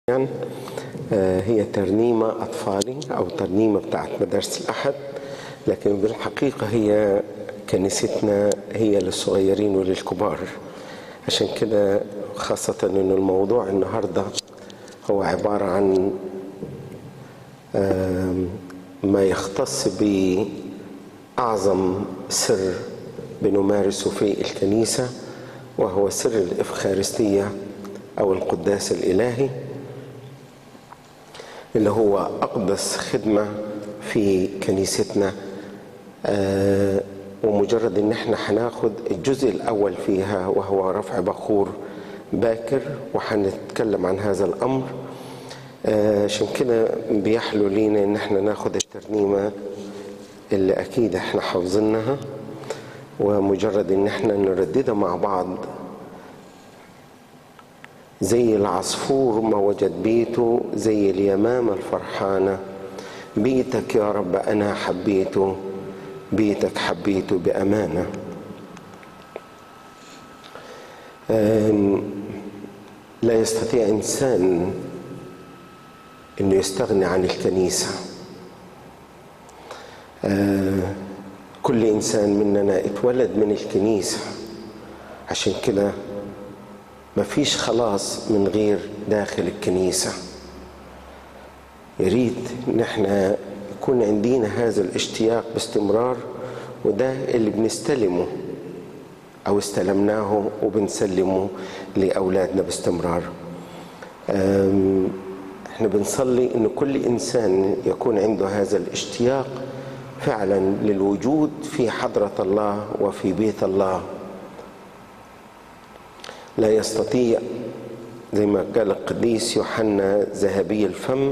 يعني هي ترنيمة أطفالي أو ترنيمة بتاعت مدارس الأحد لكن بالحقيقة هي كنيستنا هي للصغيرين وللكبار عشان كده خاصة أن الموضوع النهاردة هو عبارة عن ما يختص بأعظم سر بنمارسه في الكنيسة وهو سر الإفخارستية أو القداس الإلهي اللي هو أقدس خدمة في كنيستنا آه ومجرد ان احنا هناخد الجزء الاول فيها وهو رفع بخور باكر وهنتكلم عن هذا الامر عشان آه كده بيحلو لينا ان احنا ناخد الترنيمه اللي اكيد احنا حافظينها ومجرد ان احنا نرددها مع بعض زي العصفور ما وجد بيته زي اليمامة الفرحانة بيتك يا رب أنا حبيته بيتك حبيته بأمانة لا يستطيع إنسان أنه يستغني عن الكنيسة كل إنسان مننا اتولد من الكنيسة عشان كده مفيش خلاص من غير داخل الكنيسة يريد ان احنا يكون عندنا هذا الاشتياق باستمرار وده اللي بنستلمه او استلمناه وبنسلمه لاولادنا باستمرار احنا بنصلي ان كل انسان يكون عنده هذا الاشتياق فعلا للوجود في حضرة الله وفي بيت الله لا يستطيع زي ما قال القديس يوحنا ذهبي الفم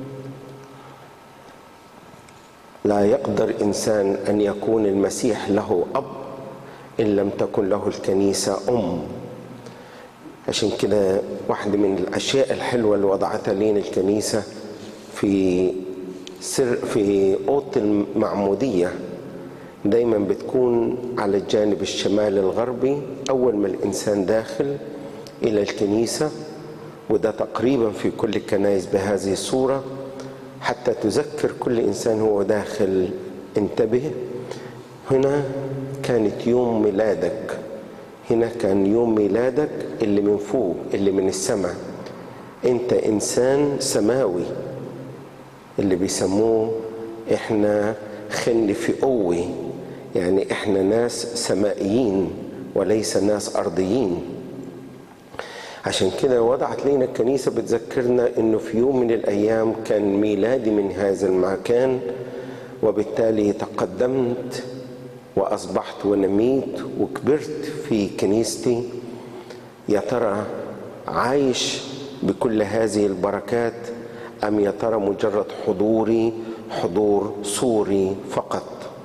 لا يقدر انسان ان يكون المسيح له اب ان لم تكن له الكنيسه ام عشان كده واحده من الاشياء الحلوه اللي وضعتها لنا الكنيسه في سر في اوضه المعموديه دايما بتكون على الجانب الشمالي الغربي أول ما الإنسان داخل إلى الكنيسة وده تقريبا في كل الكنائس بهذه الصورة حتى تذكر كل إنسان هو داخل انتبه هنا كانت يوم ميلادك هنا كان يوم ميلادك اللي من فوق اللي من السماء انت انسان سماوي اللي بيسموه احنا خن في قوي يعني احنا ناس سمائيين وليس ناس ارضيين عشان كده وضعت لنا الكنيسة بتذكرنا انه في يوم من الايام كان ميلادي من هذا المكان وبالتالي تقدمت واصبحت ونميت وكبرت في كنيستي يا ترى عايش بكل هذه البركات ام يا ترى مجرد حضوري حضور صوري فقط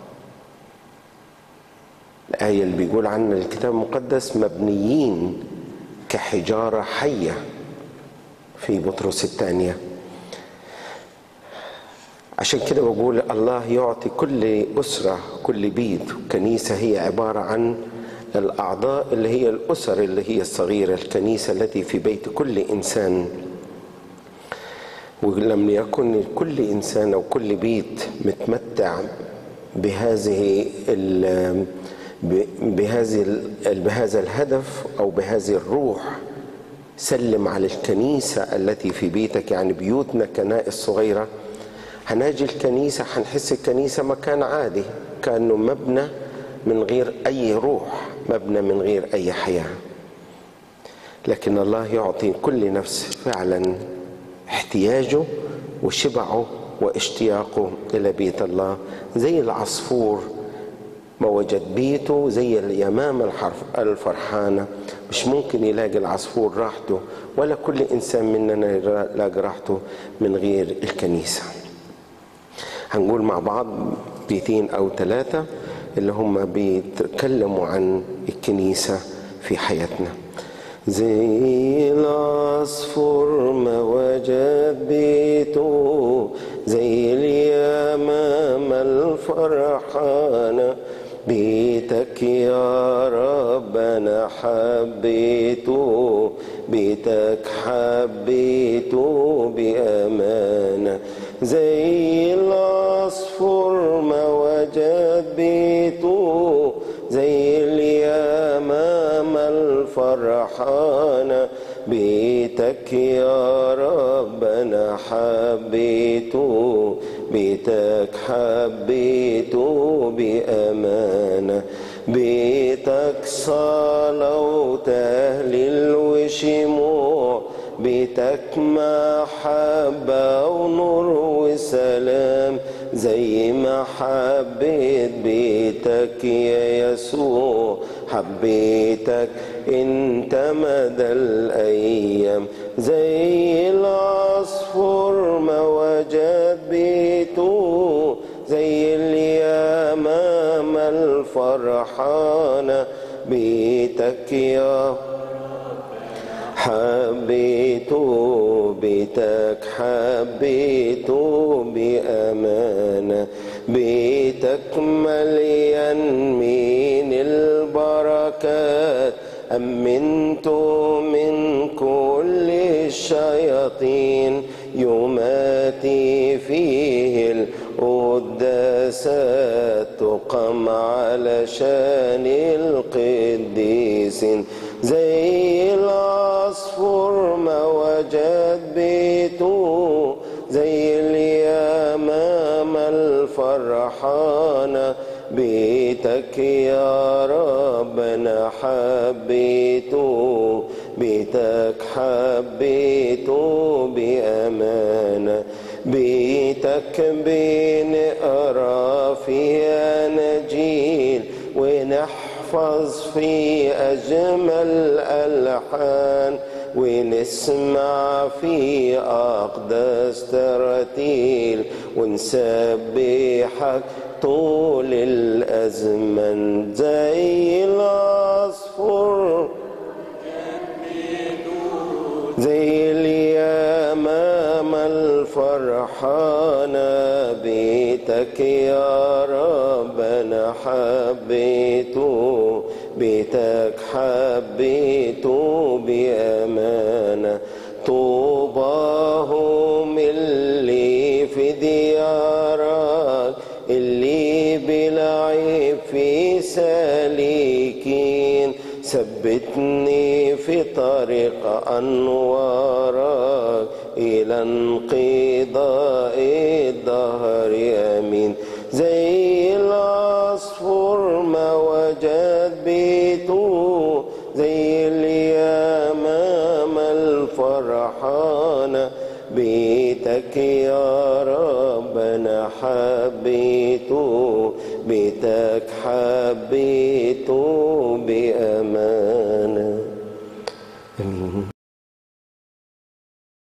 الآية اللي بيقول عنها الكتاب المقدس مبنيين كحجارة حية في بطرس الثانية عشان كده بقول الله يعطي كل أسرة كل بيت كنيسة هي عبارة عن الأعضاء اللي هي الأسر اللي هي الصغيرة الكنيسة التي في بيت كل إنسان ولم يكن كل انسان او كل بيت متمتع بهذه بهذه بهذا الهدف او بهذه الروح سلم على الكنيسه التي في بيتك يعني بيوتنا كنائس صغيره هنجي الكنيسه هنحس الكنيسه مكان عادي كانه مبنى من غير اي روح مبنى من غير اي حياه لكن الله يعطي كل نفس فعلا احتياجه وشبعه واشتياقه الى بيت الله زي العصفور ما وجد بيته زي اليمامة الفرحانة مش ممكن يلاقي العصفور راحته ولا كل إنسان مننا يلاقي راحته من غير الكنيسة هنقول مع بعض بيتين أو ثلاثة اللي هم بيتكلموا عن الكنيسة في حياتنا زي العصفور ما وجد بيته زي اليمامة الفرحانة بيتك بيتك يا رب انا حبيته بيتك حبيته بامانه زي العصفور ما وجد بيته زي اليمامة الفرحانة بيتك يا رب أنا حبيته بيتك حبيته بأمانة بيتك صلاة وتهليل وشموع بيتك محبة ونور وسلام زي ما حبيت بيتك يا يسوع حبيتك انت مدى الايام زي العصفور ما وجد بيته زي اليمامة الفرحانة بيتك يا حبيته بيتك حبيته بأمانة بيتك مليان من البركات أمنت من كل الشياطين يماتي فيه القداسات تقام علشان القديسين زي العصفور ما وجد بيته زي اليمامة الفرحانة بيتك يا رب انا حبيته بيتك حبيته بأمانة بيتك بنقرا فيها نجيل ونحفظ في أجمل ألحان ونسمع في أقدس ترتيل ونسبحك طول الأزمن زي العصفور زي اليمامة الفرحانة بيتك يا رب أنا حبيته بيتك حبيته بأمانة طوباهم اللي في ديارك اللي بلعب في سالكين ثبتني في طريق أنوارك إلى انقضاء الدهر أمين زي العصفور ما وجد بيته زي اليمامة الفرحانة بيتك يا رب أنا حبيته بيتك حبيته بأمانة